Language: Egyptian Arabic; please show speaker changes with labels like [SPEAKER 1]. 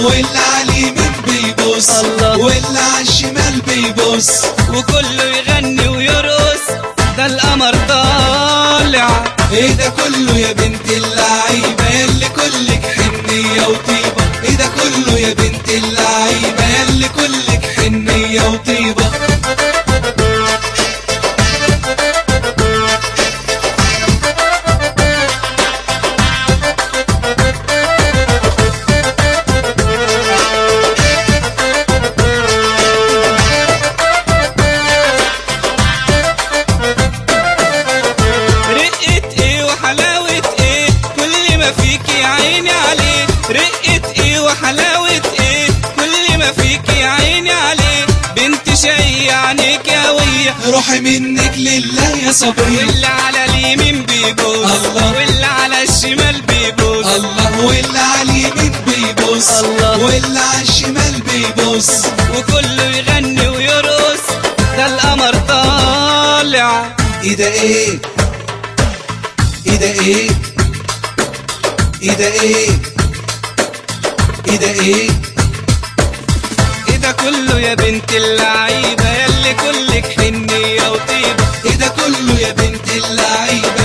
[SPEAKER 1] واللي على اليمين بيبص
[SPEAKER 2] الله.
[SPEAKER 1] واللي على الشمال بيبص
[SPEAKER 2] وكله يغني ويرقص ده القمر طالع
[SPEAKER 1] ايه ده كله يا بنت اللعيبة ياللي كلك حنية وطيبة ايه ده كله يا بنت اللعيبة ياللي كلك حنية وطيبة
[SPEAKER 2] رقة ايه وحلاوة ايه كل ما فيكي عيني عليه رقة ايه وحلاوة ايه كل ما فيكي عيني عليه بنت شقية عينيك قوية
[SPEAKER 1] روحي منك لله يا صبية
[SPEAKER 2] واللي على اليمين بيبوس
[SPEAKER 1] الله.
[SPEAKER 2] واللي على الشمال بيبوس
[SPEAKER 1] الله واللي على اليمين بيبص
[SPEAKER 2] الله.
[SPEAKER 1] واللي على الشمال بيبص
[SPEAKER 2] وكله يغني ويرقص ده القمر طالع
[SPEAKER 1] ايه ده ايه ايه ده ايه ايه ده ايه ايه ده ايه
[SPEAKER 2] ايه ده كله يا بنت اللعيبة ياللي كلك حنية وطيبة
[SPEAKER 1] ايه ده كله يا بنت اللعيبة